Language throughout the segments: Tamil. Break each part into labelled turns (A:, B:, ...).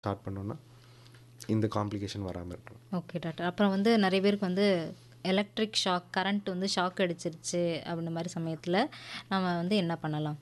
A: ஸ்டார்ட் பண்ணோம்னா இந்த காம்ப்ளிகேஷன் வராமல் இருக்கணும்
B: ஓகே டாக்டர் அப்புறம் வந்து நிறைய பேருக்கு வந்து எலக்ட்ரிக் ஷாக் கரண்ட் வந்து ஷாக் அடிச்சிருச்சு அப்படின்ற மாதிரி சமயத்தில் நம்ம வந்து என்ன பண்ணலாம்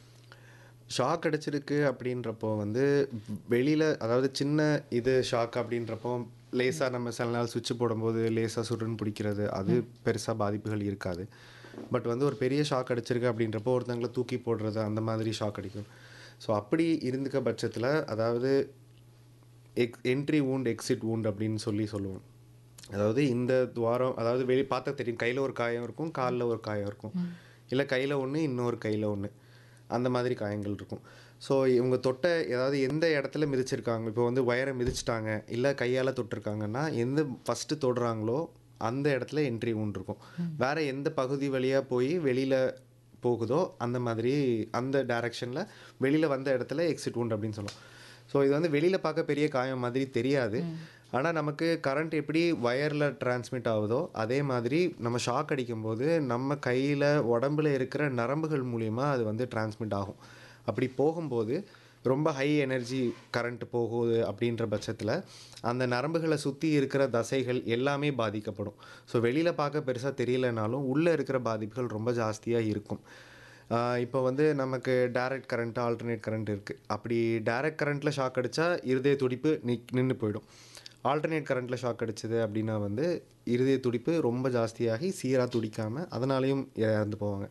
A: ஷாக் அடிச்சிருக்கு அப்படின்றப்போ வந்து வெளியில் அதாவது சின்ன இது ஷாக் அப்படின்றப்போ லேசாக நம்ம சில நாள் சுவிட்ச் போடும்போது லேசாக சுருன்னு பிடிக்கிறது அது பெருசாக பாதிப்புகள் இருக்காது பட் வந்து ஒரு பெரிய ஷாக் அடிச்சிருக்கு அப்படின்றப்போ ஒருத்தங்களை தூக்கி போடுறது அந்த மாதிரி ஷாக் அடிக்கும் ஸோ அப்படி இருந்துக்க பட்சத்தில் அதாவது எக் என்ட்ரி wound எக்ஸிட் wound அப்படின்னு சொல்லி சொல்லுவோம் அதாவது இந்த துவாரம் அதாவது வெளியே பார்த்தா தெரியும் கையில் ஒரு காயம் இருக்கும் காலில் ஒரு காயம் இருக்கும் இல்லை கையில் ஒன்று இன்னொரு கையில் ஒன்று அந்த மாதிரி காயங்கள் இருக்கும் ஸோ இவங்க தொட்ட ஏதாவது எந்த இடத்துல மிதிச்சிருக்காங்க இப்போ வந்து வயரை மிதிச்சிட்டாங்க இல்லை கையால் தொட்டிருக்காங்கன்னா எந்த ஃபஸ்ட்டு தொடுறாங்களோ அந்த இடத்துல என்ட்ரி wound இருக்கும் வேற எந்த பகுதி வழியாக போய் வெளியில் போகுதோ அந்த மாதிரி அந்த டைரக்ஷனில் வெளியில் வந்த இடத்துல எக்ஸிட் wound அப்படின்னு சொல்லலாம் ஸோ இது வந்து வெளியில் பார்க்க பெரிய காயம் மாதிரி தெரியாது ஆனால் நமக்கு கரண்ட் எப்படி வயரில் டிரான்ஸ்மிட் ஆகுதோ அதே மாதிரி நம்ம ஷாக் அடிக்கும்போது நம்ம கையில் உடம்புல இருக்கிற நரம்புகள் மூலியமா அது வந்து டிரான்ஸ்மிட் ஆகும் அப்படி போகும்போது ரொம்ப ஹை எனர்ஜி கரண்ட் போகுது அப்படின்ற பட்சத்தில் அந்த நரம்புகளை சுற்றி இருக்கிற தசைகள் எல்லாமே பாதிக்கப்படும் ஸோ வெளியில் பார்க்க பெருசாக தெரியலனாலும் உள்ளே இருக்கிற பாதிப்புகள் ரொம்ப ஜாஸ்தியாக இருக்கும் ஆஹ் இப்போ வந்து நமக்கு டைரக்ட் கரண்ட் ஆல்டர்னேட் கரண்ட் இருக்குது அப்படி டைரக்ட் கரண்ட்டில் ஷாக் அடித்தா இருதய துடிப்பு நி நின்று போயிடும் ஆல்டர்னேட் கரண்ட்டில் ஷாக் அடிச்சது அப்படின்னா வந்து இருதய துடிப்பு ரொம்ப ஜாஸ்தியாகி சீராக துடிக்காமல் அதனாலையும் இறந்து போவாங்க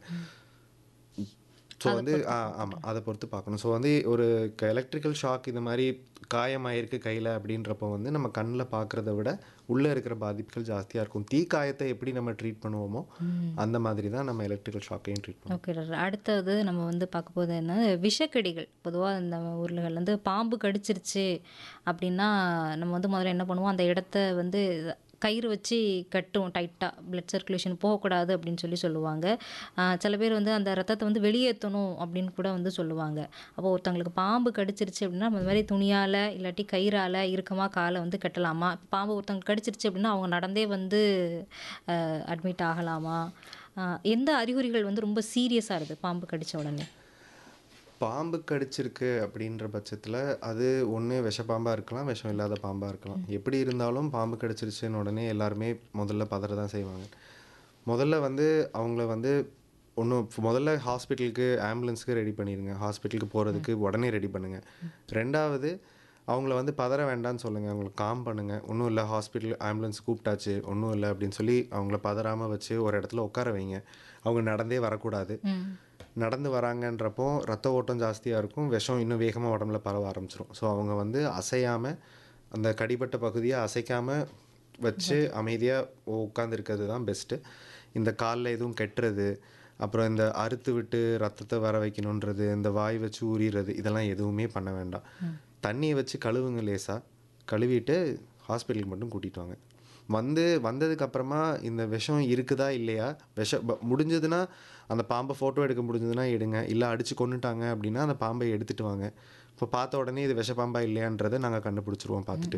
A: ஸோ வந்து ஆ ஆமாம் அதை பொறுத்து பார்க்கணும் ஸோ வந்து ஒரு எலக்ட்ரிக்கல் ஷாக் இந்த மாதிரி காயமாயிருக்கு கையில் அப்படின்றப்போ வந்து நம்ம கண்ணில் பார்க்குறத விட உள்ளே இருக்கிற பாதிப்புகள் ஜாஸ்தியாக இருக்கும் தீ காயத்தை எப்படி நம்ம ட்ரீட் பண்ணுவோமோ அந்த மாதிரி தான் நம்ம எலக்ட்ரிக்கல் ஷாக்கையும் ட்ரீட் பண்ணுவோம்
B: ஓகே டாக்டர் அடுத்தது நம்ம வந்து பார்க்க போது என்ன விஷக்கடிகள் பொதுவாக இந்த ஊர்லகள் வந்து பாம்பு கடிச்சிருச்சு அப்படின்னா நம்ம வந்து முதல்ல என்ன பண்ணுவோம் அந்த இடத்த வந்து கயிறு வச்சு கட்டும் டைட்டாக பிளட் சர்க்குலேஷன் போகக்கூடாது அப்படின்னு சொல்லி சொல்லுவாங்க ஆஹ் சில பேர் வந்து அந்த ரத்தத்தை வந்து வெளியேற்றணும் அப்படின்னு கூட வந்து சொல்லுவாங்க அப்போ ஒருத்தவங்களுக்கு பாம்பு கடிச்சிருச்சு அப்படின்னா நம்ம இந்த மாதிரி துணியால் இல்லாட்டி கயிறால் இறுக்கமாக காலை வந்து கட்டலாமா பாம்பு ஒருத்தவங்க கடிச்சிருச்சு அப்படின்னா அவங்க நடந்தே வந்து அட்மிட் ஆகலாமா ஆஹ் எந்த அறிகுறிகள் வந்து ரொம்ப சீரியஸாக இருக்குது பாம்பு கடிச்ச உடனே
A: பாம்பு கடிச்சிருக்கு அப்படின்ற பட்சத்தில் அது ஒன்று விஷப்பாம்பாக இருக்கலாம் விஷம் இல்லாத பாம்பாக இருக்கலாம் எப்படி இருந்தாலும் பாம்பு கடிச்சிருச்சுன்னு உடனே எல்லாருமே முதல்ல பதற தான் செய்வாங்க முதல்ல வந்து அவங்கள வந்து ஒன்று முதல்ல ஹாஸ்பிட்டலுக்கு ஆம்புலன்ஸுக்கு ரெடி பண்ணிடுங்க ஹாஸ்பிட்டலுக்கு போகிறதுக்கு உடனே ரெடி பண்ணுங்கள் ரெண்டாவது அவங்கள வந்து பதற வேண்டாம்னு சொல்லுங்கள் அவங்கள காம் பண்ணுங்கள் ஒன்றும் இல்லை ஹாஸ்பிட்டல் ஆம்புலன்ஸ் கூப்பிட்டாச்சு ஒன்றும் இல்லை அப்படின்னு சொல்லி அவங்கள பதறாமல் வச்சு ஒரு இடத்துல உட்கார வைங்க அவங்க நடந்தே வரக்கூடாது நடந்து வராங்கன்றப்போ ரத்த ஓட்டம் ஜாஸ்தியாக இருக்கும் விஷம் இன்னும் வேகமாக உடம்புல பரவ ஆரம்பிச்சிரும் ஸோ அவங்க வந்து அசையாமல் அந்த கடிப்பட்ட பகுதியை அசைக்காமல் வச்சு அமைதியாக உட்காந்துருக்கிறது தான் பெஸ்ட்டு இந்த காலில் எதுவும் கெட்டுறது அப்புறம் இந்த அறுத்து விட்டு ரத்தத்தை வர வைக்கணுன்றது இந்த வாய் வச்சு உரிறது இதெல்லாம் எதுவுமே பண்ண வேண்டாம் தண்ணியை வச்சு கழுவுங்க லேசாக கழுவிட்டு ஹாஸ்பிட்டலுக்கு மட்டும் கூட்டிகிட்டு வாங்க வந்து வந்ததுக்கு அப்புறமா இந்த விஷம் இருக்குதா இல்லையா விஷ ப- முடிஞ்சதுன்னா அந்த பாம்பை ஃபோட்டோ எடுக்க முடிஞ்சதுன்னா எடுங்க இல்லை அடித்து கொன்னுட்டாங்க அப்படின்னா அந்த பாம்பை எடுத்துட்டு வாங்க இப்போ பார்த்த உடனே இது விஷ பாம்பா இல்லையான்றதை நாங்கள் கண்டுபிடிச்சிருவோம் பார்த்துட்டு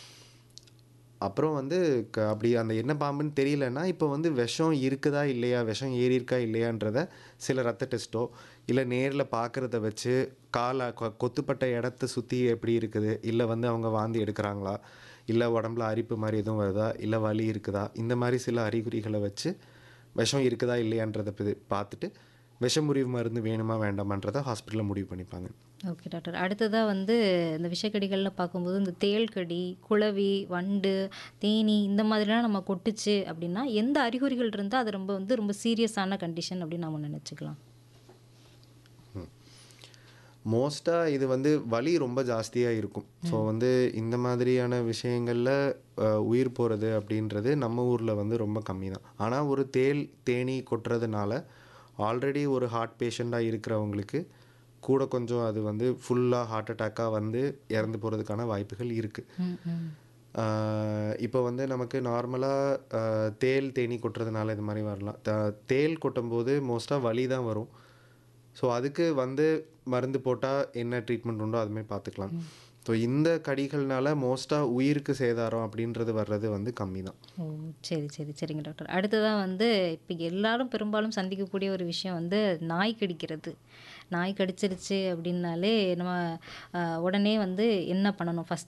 A: அப்புறம் வந்து க அப்படி அந்த என்ன பாம்புன்னு தெரியலன்னா இப்போ வந்து விஷம் இருக்குதா இல்லையா விஷம் ஏறி இருக்கா இல்லையான்றத சில ரத்த டெஸ்ட்டோ இல்லை நேரில் பார்க்குறத வச்சு காலை கொ- கொத்துப்பட்ட இடத்த சுற்றி எப்படி இருக்குது இல்லை வந்து அவங்க வாந்தி எடுக்கிறாங்களா இல்லை உடம்புல அரிப்பு மாதிரி எதுவும் வருதா இல்லை வலி இருக்குதா இந்த மாதிரி சில அறிகுறிகளை வச்சு விஷம் இருக்குதா இல்லையான்றதை பி- பார்த்துட்டு விஷமுறிவு மருந்து வேணுமா வேண்டாமான்றதை ஹாஸ்பிட்டலில் முடிவு பண்ணிப்பாங்க
B: ஓகே டாக்டர் அடுத்ததாக வந்து இந்த விஷக்கடிகளில் பார்க்கும்போது இந்த தேள்கடி குளவி வண்டு தேனி இந்த மாதிரிலாம் நம்ம கொட்டுச்சு அப்படின்னா எந்த அறிகுறிகள் இருந்தால் அது ரொம்ப வந்து ரொம்ப சீரியஸான கண்டிஷன் அப்படின்னு நம்ம நினச்சிக்கலாம்
A: மோஸ்ட்டாக இது வந்து வலி ரொம்ப ஜாஸ்தியாக இருக்கும் ஸோ வந்து இந்த மாதிரியான விஷயங்களில் உயிர் போகிறது அப்படின்றது நம்ம ஊரில் வந்து ரொம்ப கம்மி தான் ஆனால் ஒரு தேள் தேனி கொட்டுறதுனால ஆல்ரெடி ஒரு ஹார்ட் பேஷண்ட்டாக இருக்கிறவங்களுக்கு கூட கொஞ்சம் அது வந்து ஃபுல்லாக ஹார்ட் அட்டாக்காக வந்து இறந்து போகிறதுக்கான வாய்ப்புகள் இருக்குது இப்போ வந்து நமக்கு நார்மலாக தேள் தேனி கொட்டுறதுனால இது மாதிரி வரலாம் த- தேள் கொட்டும்போது மோஸ்ட்டாக வலி தான் வரும் ஸோ அதுக்கு வந்து மருந்து போட்டால் என்ன ட்ரீட்மெண்ட் உண்டோ அதுமாதிரி பார்த்துக்கலாம் ஸோ இந்த கடிகள்னால மோஸ்ட்டாக உயிருக்கு சேதாரம் அப்படின்றது வர்றது வந்து கம்மி தான்
B: ஓ சரி சரி சரிங்க டாக்டர் அடுத்ததாக வந்து இப்போ எல்லாரும் பெரும்பாலும் சந்திக்கக்கூடிய ஒரு விஷயம் வந்து நாய் கடிக்கிறது நாய் கடிச்சிருச்சு அப்படின்னாலே நம்ம அஹ், உடனே வந்து என்ன பண்ணணும் ஃபஸ்ட்டு